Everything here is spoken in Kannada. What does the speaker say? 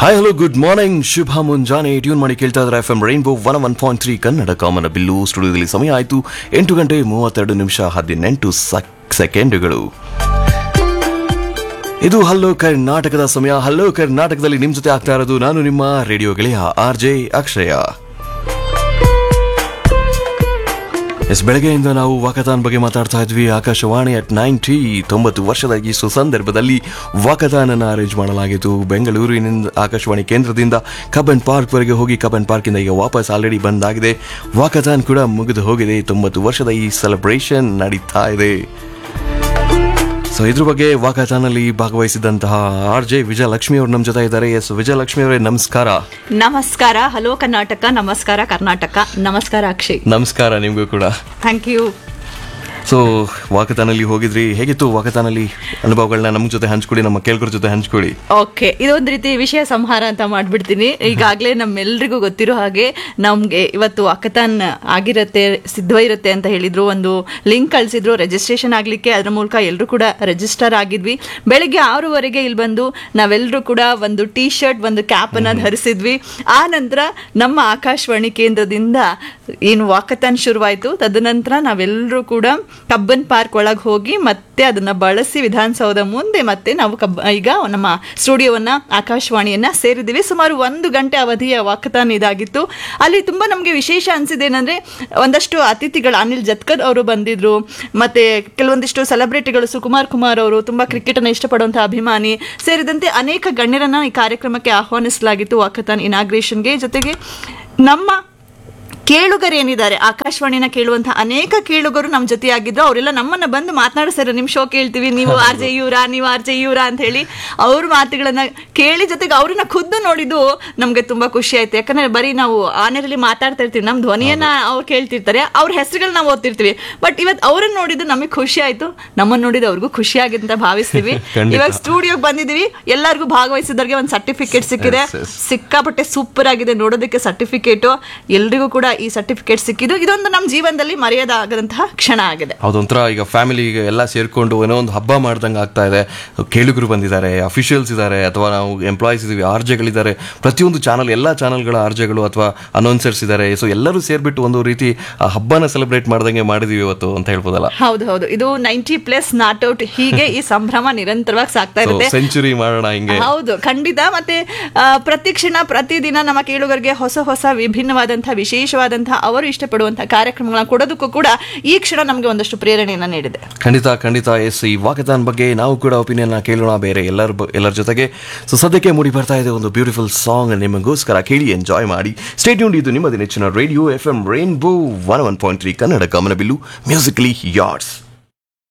ಹಾಯ್ ಹಲೋ ಗುಡ್ ಮಾರ್ನಿಂಗ್ ಶುಭ ಮುಂಜಾನೆ ಟ್ಯೂನ್ ಮಾಡಿ ಕೇಳ್ತಾ ಇದ್ದಾರೆ F M rainbow one one point three Kannada ಕಾಮನ ಬಿಲ್ಲು ಸ್ಟುಡಿಯೋದಲ್ಲಿ ಸಮಯ ಆಯಿತು ಎಂಟು ಗಂಟೆ ಮೂವತ್ತೆರಡು ನಿಮಿಷ ಹದಿನೆಂಟು ಸಕ್- ಸೆಕೆಂಡುಗಳು ಇದು ಹಲ್ಲೋ ಕರ್ನಾಟಕದ ಸಮಯ ಹಲ್ಲೋ ಕರ್ನಾಟಕದಲ್ಲಿ ನಿಮ್ ಜೊತೆ ಆಗ್ತಾ ಇರೋದು ನಾನು ನಿಮ್ಮ ರೇಡಿಯೋ ಗೆಳೆಯ ಆರ್ ಜೆ ಅಕ್ಷಯ ಎಸ್ ಬೆಳಗ್ಗೆಯಿಂದ ನಾವು ವಾಕತಾನ್ ಬಗ್ಗೆ ಮಾತಾಡ್ತಾ ಇದ್ವಿ ಆಕಾಶವಾಣಿ ಅಟ್ ನೈಂಟಿ ತೊಂಬತ್ತು ವರ್ಷದ ಈ ಸುಸಂದರ್ಭದಲ್ಲಿ ವಾಕತಾನನ್ನು ಅರೇಂಜ್ ಮಾಡಲಾಗಿತ್ತು ಬೆಂಗಳೂರಿನಿಂದ ಆಕಾಶವಾಣಿ ಕೇಂದ್ರದಿಂದ ಕಬ್ಬನ್ ಪಾರ್ಕ್ ವರೆಗೆ ಹೋಗಿ ಕಬ್ಬನ್ ಪಾರ್ಕಿಂದ ಈಗ ವಾಪಸ್ ಆಲ್ರೆಡಿ ಬಂದಾಗಿದೆ ವಾಕತಾನ್ ಕೂಡ ಮುಗಿದು ಹೋಗಿದೆ ತೊಂಬತ್ತು ವರ್ಷದ ಈ ಸೆಲೆಬ್ರೇಷನ್ ನಡೀತಾ ಇದೆ ಸೊ ಇದ್ರ ಬಗ್ಗೆ ವಾಕತಾನಲ್ಲಿ ಭಾಗವಹಿಸಿದಂತಹ ಆರ್ ಜೆ ವಿಜಯಲಕ್ಷ್ಮಿ ಅವರು ನಮ್ಮ ಜೊತೆ ಇದ್ದಾರೆ ಎಸ್ ವಿಜಯಲಕ್ಷ್ಮಿ ಅವರೇ ನಮಸ್ಕಾರ ನಮಸ್ಕಾರ ಹಲೋ ಕರ್ನಾಟಕ ನಮಸ್ಕಾರ ಕರ್ನಾಟಕ ನಮಸ್ಕಾರ ಅಕ್ಷಯ್ ನಮಸ್ಕಾರ ನಿಮಗೂ ಕೂಡ ಥ್ಯಾಂಕ್ ಯು ಸೊ ವಾಕತಾನಲ್ಲಿ ಹೋಗಿದ್ರಿ ಹೇಗಿತ್ತು ವಾಕತಾನಲ್ಲಿ ಅನುಭವಗಳನ್ನ ನಮ್ಮ ಜೊತೆ ಹಂಚ್ಕೊಡಿ ನಮ್ಮ ಕೇಳ್ಕರ ಜೊತೆ ಹಂಚ್ಕೊಡಿ ಓಕೆ ಇದೊಂದು ರೀತಿ ವಿಷಯ ಸಂಹಾರ ಅಂತ ಮಾಡ್ಬಿಡ್ತೀನಿ ಈಗಾಗಲೇ ನಮ್ಮೆಲ್ರಿಗೂ ಗೊತ್ತಿರೋ ಹಾಗೆ ನಮ್ಗೆ ಇವತ್ತು ಅಕತಾನ್ ಆಗಿರತ್ತೆ ಸಿದ್ಧ ಇರುತ್ತೆ ಅಂತ ಹೇಳಿದ್ರು ಒಂದು ಲಿಂಕ್ ಕಳಿಸಿದ್ರು ರಿಜಿಸ್ಟ್ರೇಷನ್ ಆಗ್ಲಿಕ್ಕೆ ಅದ್ರ ಮೂಲಕ ಎಲ್ಲರೂ ಕೂಡ ರಿಜಿಸ್ಟರ್ ಆಗಿದ್ವಿ ಬೆಳಿಗ್ಗೆ ಆರೂವರೆಗೆ ಇಲ್ಲಿ ಬಂದು ನಾವೆಲ್ಲರೂ ಕೂಡ ಒಂದು ಟೀ ಶರ್ಟ್ ಒಂದು ಕ್ಯಾಪ್ ಅನ್ನ ಧರಿಸಿದ್ವಿ ಆ ನಂತರ ನಮ್ಮ ಆಕಾಶವಾಣಿ ಕೇಂದ್ರದಿಂದ ಏನು ವಾಕತಾನ್ ಶುರುವಾಯಿತು ತದನಂತರ ನಾವೆಲ್ಲರೂ ಕೂಡ ಕಬ್ಬನ್ ಪಾರ್ಕ್ ಒಳಗೆ ಹೋಗಿ ಮತ್ತೆ ಅದನ್ನ ಬಳಸಿ ವಿಧಾನಸೌಧ ಮುಂದೆ ಮತ್ತೆ ನಾವು ಕಬ್ಬ ಈಗ ನಮ್ಮ ಸ್ಟುಡಿಯೋವನ್ನ ಆಕಾಶವಾಣಿಯನ್ನ ಸೇರಿದ್ದೀವಿ ಸುಮಾರು ಒಂದು ಗಂಟೆ ಅವಧಿಯ ವಾಕತಾನ್ ಇದಾಗಿತ್ತು ಅಲ್ಲಿ ತುಂಬಾ ನಮಗೆ ವಿಶೇಷ ಅನ್ಸಿದ್ದೇನೆಂದ್ರೆ ಒಂದಷ್ಟು ಅತಿಥಿಗಳು ಅನಿಲ್ ಜತ್ಕರ್ ಅವರು ಬಂದಿದ್ರು ಮತ್ತೆ ಕೆಲವೊಂದಿಷ್ಟು ಸೆಲೆಬ್ರಿಟಿಗಳು ಸುಕುಮಾರ್ ಕುಮಾರ್ ಅವರು ತುಂಬಾ ಕ್ರಿಕೆಟ್ ಅನ್ನು ಇಷ್ಟಪಡುವಂತಹ ಅಭಿಮಾನಿ ಸೇರಿದಂತೆ ಅನೇಕ ಗಣ್ಯರನ್ನ ಈ ಕಾರ್ಯಕ್ರಮಕ್ಕೆ ಆಹ್ವಾನಿಸಲಾಗಿತ್ತು ವಾಕತಾನ್ ಇನಾಗ್ರೇಷನ್ಗೆ ಜೊತೆಗೆ ನಮ್ಮ ಕೇಳುಗರು ಏನಿದ್ದಾರೆ ಆಕಾಶವಾಣಿನ ಕೇಳುವಂತಹ ಅನೇಕ ಕೇಳುಗರು ನಮ್ಮ ಜೊತೆಯಾಗಿದ್ರು ಅವರೆಲ್ಲ ನಮ್ಮನ್ನ ಬಂದು ಮಾತನಾಡಿಸ್ತಾರೆ ನಿಮ್ ಶೋ ಕೇಳ್ತೀವಿ ನೀವು ಆರ್ ಜೆ ಇವರಾ ನೀವು ಆರ್ ಜೆ ಇವರಾ ಅಂತ ಹೇಳಿ ಅವ್ರ ಮಾತುಗಳನ್ನ ಕೇಳಿ ಜೊತೆಗೆ ಅವ್ರನ್ನ ಖುದ್ದು ನೋಡಿದ್ದು ನಮ್ಗೆ ತುಂಬಾ ಖುಷಿ ಆಯ್ತು ಯಾಕಂದ್ರೆ ಬರೀ ನಾವು ಆನೆರಲ್ಲಿ ಮಾತಾಡ್ತಾ ಇರ್ತೀವಿ ನಮ್ಮ ಧ್ವನಿಯನ್ನ ಅವ್ರು ಕೇಳ್ತಿರ್ತಾರೆ ಅವ್ರ ಹೆಸರುಗಳನ್ನ ನಾವು ಓದ್ತಿರ್ತೀವಿ ಬಟ್ ಇವತ್ತು ಅವ್ರನ್ನ ನೋಡಿದ್ದು ನಮಗೆ ಖುಷಿ ಆಯ್ತು ನಮ್ಮನ್ನ ನೋಡಿದ್ದು ಅವ್ರಿಗೂ ಖುಷಿ ಆಗಿದೆ ಅಂತ ಭಾವಿಸ್ತೀವಿ ಖಂಡಿತ. ಇವಾಗ ಸ್ಟುಡಿಯೋಗೆ ಬಂದಿದೀವಿ ಎಲ್ಲರಿಗೂ ಭಾಗವಹಿಸಿದವ್ರಿಗೆ ಒಂದು ಸರ್ಟಿಫಿಕೇಟ್ ಸಿಕ್ಕಿದೆ Yes, yes. ಸಿಕ್ಕಾಪಟ್ಟೆ ಸೂಪರ್ ಆಗಿದೆ ನೋಡೋದಕ್ಕೆ ಸರ್ಟಿಫಿಕೇಟು ಎಲ್ರಿಗೂ ಕೂಡ ಈ ಸರ್ಟಿಫಿಕೇಟ್ ಸಿಕ್ಕಿದ್ದು ಇದೊಂದು ನಮ್ಮ ಜೀವನದಲ್ಲಿ ಮರೆಯದಾಗದಂತಹ ಕ್ಷಣ ಆಗಿದೆ ಅದೊಂಥರ ಈಗ ಫ್ಯಾಮಿಲಿ ಎಲ್ಲ ಸೇರ್ಕೊಂಡು ಏನೋ ಒಂದು ಹಬ್ಬ ಮಾಡ್ದಂಗೆ ಆಗ್ತಾ ಇದೆ ಕೇಳುಗರು ಬಂದಿದ್ದಾರೆ ಅಫಿಷಿಯಲ್ಸ್ ಇದ್ದಾರೆ ಅಥವಾ ನಾವು ಎಂಪ್ಲಾಯೀಸ್ ಇದೀವಿ ಆರ್ಜೆಗಳಿದ್ದಾರೆ ಪ್ರತಿಯೊಂದು ಚಾನಲ್ ಎಲ್ಲ ಚಾನಲ್ಗಳ ಆರ್ಜೆಗಳು ಅಥವಾ ಅನೌನ್ಸರ್ಸ್ ಇದ್ದಾರೆ ಸೊ ಎಲ್ಲರೂ ಸೇರ್ಬಿಟ್ಟು ಒಂದು ರೀತಿ ಆ ಹಬ್ಬನ ಸೆಲೆಬ್ರೇಟ್ ಮಾಡ್ದಂಗೆ ಮಾಡಿದೀವಿ ಇವತ್ತು ಅಂತ ಹೇಳ್ಬೋದಲ್ಲ ಹೌದು ಹೌದು ಇದು ನೈಂಟಿ ಪ್ಲಸ್ ನಾಟ್ ಔಟ್ ಹೀಗೆ ಈ ಸಂಭ್ರಮ ನಿರಂತರವಾಗಿ ಸಾಗ್ತಾ ಇರುತ್ತೆ ಸೆಂಚುರಿ ಮಾಡೋಣ ಹಿಂಗೆ ಹೌದು ಖಂಡಿತ ಮತ್ತೆ ಆ, ಪ್ರತಿ ಕ್ಷಣ ಪ್ರತಿದಿನ ನಮ್ಮ ಕೇಳುಗರಿಗೆ ಹೊಸ ಹೊಸ ವಿಭಿನ್ನವಾದಂತಹ ವಿಶೇಷವಾದಂತಹ ಅವರು ಇಷ್ಟಪಡುವಂತಹ ಕಾರ್ಯಕ್ರಮಗಳನ್ನ ಕೊಡೋದಕ್ಕೂ ಕೂಡ ಈ ಕ್ಷಣ ನಮಗೆ ಒಂದಷ್ಟು ಪ್ರೇರಣೆಯನ್ನ ನೀಡಿದೆ ಖಂಡಿತ ಖಂಡಿತ ಎಸ್ ಈ ವಾಕತಾನ್ ಬಗ್ಗೆ ನಾವು ಕೂಡ ಒಪಿನಿಯನ್ ಕೇಳೋಣ ಬೇರೆ ಎಲ್ಲರ ಬ- ಎಲ್ಲರ ಜೊತೆಗೆ ಸೊ ಸದ್ಯಕ್ಕೆ ಮೂಡಿ ಬರ್ತಾ ಇದೆ ಒಂದು ಬ್ಯೂಟಿಫುಲ್ ಸಾಂಗ್ ನಿಮಗೋಸ್ಕರ ಕೇಳಿ ಎಂಜಾಯ್ ಮಾಡಿ ಸ್ಟೇಟ್ಯೂನ್ ಇದು ನಿಮ್ಮದೇ ನೆಚ್ಚಿನ radio F M rainbow one one point three Kannada ಗಮನಬಿಲ್ಲು ಮ್ಯೂಸಿಕಲಿ ಯಾರ್ಡ್ಸ್